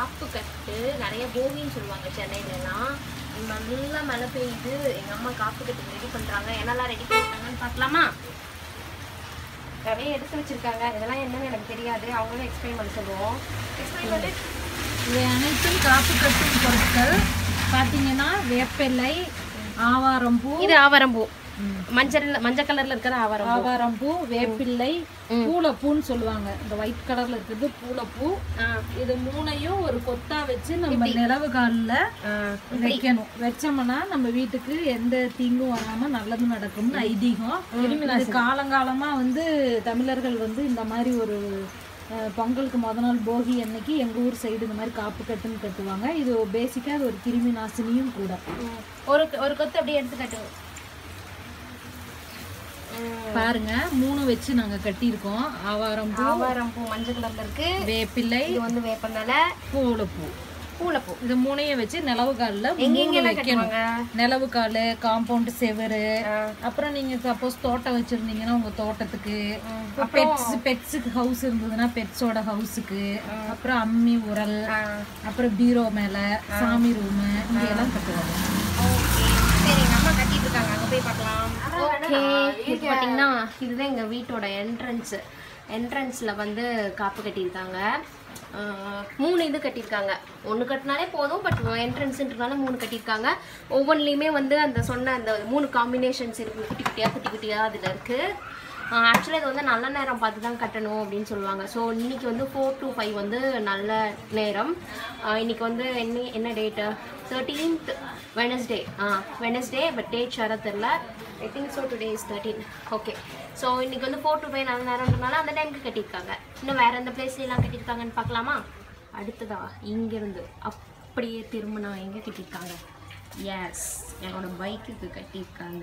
காப்பு கட்டு நிறைய போகின்னு சொல்லுவாங்க சென்னையிலலாம் நல்லா மழை பெய்யுது எங்க அம்மா காப்பு கட்டு ரெடி பண்றாங்க என்னெல்லாம் ரெடி பண்ணிட்டாங்கன்னு பார்க்கலாமா நிறைய எடுத்து வச்சிருக்காங்க இதெல்லாம் என்னன்னு எனக்கு தெரியாது அவங்களும் எக்ஸ்பிளைன் பண்ண சொல்லுவோம் எக்ஸ்பிளைன் பண்ணி இவை அனைத்தும் காப்பு கட்டும் பொருட்கள் பார்த்தீங்கன்னா வேப்பிலை ஆவாரம்பூ இது ஆவாரம்பூ மஞ்சள் மஞ்சள் கலர்ல இருக்கிற ஆவாரம்பூ ஆவாரம்பூ வேப்பிள்ளை பூளைப்பூன்னு சொல்லுவாங்க இந்த ஒயிட் கலர்ல இருக்கிறது பூளைப்பூ ஆ, இது மூணையும் ஒரு கொத்தா வச்சு நம்ம நிலவு காலில் ஆ, வைக்கணும் வச்சோம்னா நம்ம வீட்டுக்கு எந்த தீங்கும் வராம நல்லது நடக்கும்னு ஐதீகம் இது காலங்காலமா வந்து தமிழர்கள் வந்து இந்த மாதிரி ஒரு அஹ், பொங்கலுக்கு முத நாள் போகி அன்னைக்கு எங்க ஊர் சைடு இந்த மாதிரி காப்பு கட்டுன்னு கட்டுவாங்க இது பேசிக்கா அது ஒரு கிருமி நாசினியும் கூட ம். ஒரு ஒரு கொத்து அப்படியே எடுத்து கட்டுவோம் பாருங்க மூணு வச்சு நாங்க கட்டியிருக்கோம் ஆவாரம்பூ ஆவாரம்பூ மஞ்சள் கலர்ல இருக்கு வேப்பிள்ளை இது வந்து வேப்பந்தலை பூளைப்பூ பூளைப்பூ இது மூணையும் வச்சு நிலவு காலில் எங்க மூணு எங்கெல்லாம் வைக்கணும் கட்டுவாங்க நிலவு கால் காம்பவுண்ட் செவரு ஆ. அப்புறம் நீங்க சப்போஸ் தோட்டம் வச்சிருந்தீங்கன்னா உங்க தோட்டத்துக்கு பெட்ஸ் பெட்ஸுக்கு ஹவுஸ் இருந்ததுன்னா பெட்ஸோட ஹவுஸுக்கு அப்புறம் அம்மி உரல் ஆ. அப்புறம் பீரோ மேல சாமி ரூம் இங்க எல்லாம் கட்டுவாங்க ஓகே சரி எங்க அம்மா கட்டிட்டு இருக்காங்க அங்க போய் பார்க்கலாம் ஓகே இது பாத்தீங்கன்னா இதுதான் எங்க வீட்டோட என்ட்ரன்ஸ் என்ட்ரன்ஸ்ல வந்து காப்பு கட்டியிருக்காங்க ஆஹ், மூணு இது கட்டியிருக்காங்க ஒன்று கட்டினாலே போதும் பட் என்ட்ரன்ஸ்ன்றனால மூணு கட்டியிருக்காங்க ஒவ்வொன்றுலையுமே வந்து அந்த சொன்ன அந்த மூணு காம்பினேஷன்ஸ் இருக்குது குட்டி குட்டியாக குட்டி குட்டியாக அதில் இருக்குது ஆக்சுவலாக இது வந்து நல்ல நேரம் பார்த்து தான் கட்டணும் அப்படின்னு சொல்லுவாங்க ஸோ இன்னைக்கு வந்து ஃபோர் to ஃபைவ் வந்து நல்ல நேரம் ஆஹ் இன்னைக்கு வந்து என்ன என்ன date thirteenth Wednesday ah Wednesday but date ஷாராக தெரில I think so today is thirteen okay so இன்னைக்கு வந்து ஃபோர் to ஃபைவ் நல்ல நேரம்ன்றனால அந்த டைமுக்கு கட்டியிருக்காங்க இன்னும் வேறு எந்த பிளேஸ்லாம் கட்டியிருக்காங்கன்னு பார்க்கலாமா அடுத்ததா இங்கேருந்து அப்படியே திரும்பினா எங்கே கட்டியிருக்காங்க எஸ் என்னோட பைக்குக்கு கட்டியிருக்காங்க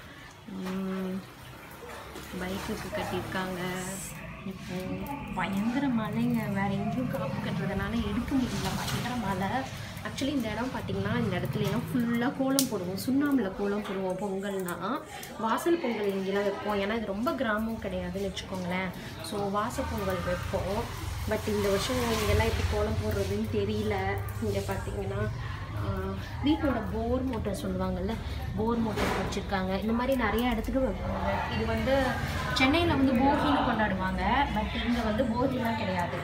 உம், பைக்குக்கு கட்டியிருக்காங்க இப்போ பயங்கர மழைங்க வேற எங்கேயும் காப்பு கட்டுறதுனால எடுக்க முடியல பயங்கர மழை ஆக்சுவலி இந்த இடம் பார்த்தீங்கன்னா இந்த இடத்துல எல்லாம் ஃபுல்லாக கோலம் போடுவோம் சுண்ணாம்பில் கோலம் போடுவோம் பொங்கல்னா வாசல் பொங்கல் இங்கெல்லாம் வைப்போம் ஏன்னா இது ரொம்ப கிராமம் கிடையாதுன்னு வச்சுக்கோங்களேன் ஸோ வாசல் பொங்கல் வைப்போம் பட் இந்த வருஷம் இங்கெல்லாம் எப்படி கோலம் போடுறதுன்னு தெரியல இங்கே பார்த்தீங்கன்னா ஆஹ் வீட்டோட போர் மோட்டர் சொல்லுவாங்கல்ல போர் மோட்டர் வச்சுருக்காங்க இந்த மாதிரி நிறைய இடத்துக்கு வைப்பாங்க இது வந்து சென்னையில் வந்து போகின்னு கொண்டாடுவாங்க பட் இங்கே வந்து போகிலாம் கிடையாது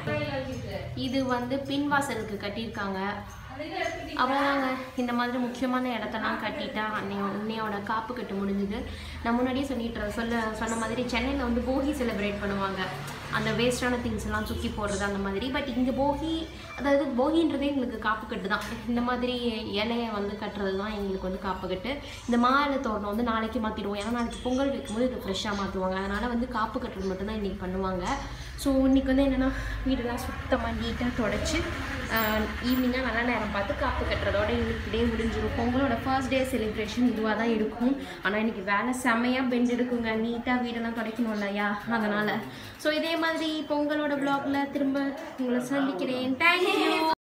இது வந்து பின்வாசலுக்கு கட்டியிருக்காங்க அவ்வளோதாங்க இந்த மாதிரி முக்கியமான இடத்தெல்லாம் கட்டிட்டா அன்னைய அன்னையோட காப்பு கட்டு முடிஞ்சுது நான் முன்னாடியே சொல்லிட்டு சொல்ல சொன்ன மாதிரி சென்னையில் வந்து போகி செலிப்ரேட் பண்ணுவாங்க அந்த வேஸ்டான திங்ஸ் எல்லாம் தூக்கி போடுறது அந்த மாதிரி பட் இங்கே போகி அதாவது போகின்றதே எங்களுக்கு காப்பு கட்டு தான் இந்த மாதிரி இலையை வந்து கட்டுறது தான் எங்களுக்கு வந்து காப்பு கட்டு இந்த மாலை தோரணம் வந்து நாளைக்கு மாற்றிடுவோம் ஏன்னா நாளைக்கு பொங்கல் வைக்கும்போது இது ஃப்ரெஷ்ஷாக மாற்றுவாங்க அதனால் வந்து காப்பு கட்டுறது மட்டும்தான் இன்றைக்கி பண்ணுவாங்க ஸோ இன்றைக்கி வந்து என்னென்னா வீடெல்லாம் சுத்தமாக நீட்டாக தொடச்சி ஈவினிங்காக நல்ல நேரம் பார்த்து காப்பு கட்டுறதோட இன்னைக்கு டே முடிஞ்சிடும் பொங்கலோட ஃபர்ஸ்ட் டே செலிப்ரேஷன் இதுவாக தான் இருக்கும் ஆனால் இன்னைக்கு வேலை செமையாக பெண்ட் எடுக்குங்க நீட்டாக வீடெல்லாம் துடைக்கணும் இல்லையா அதனால் ஸோ இதே மாதிரி பொங்கலோட ப்ளாகில் திரும்ப உங்களை சந்திக்கிறேன் தேங்க்யூ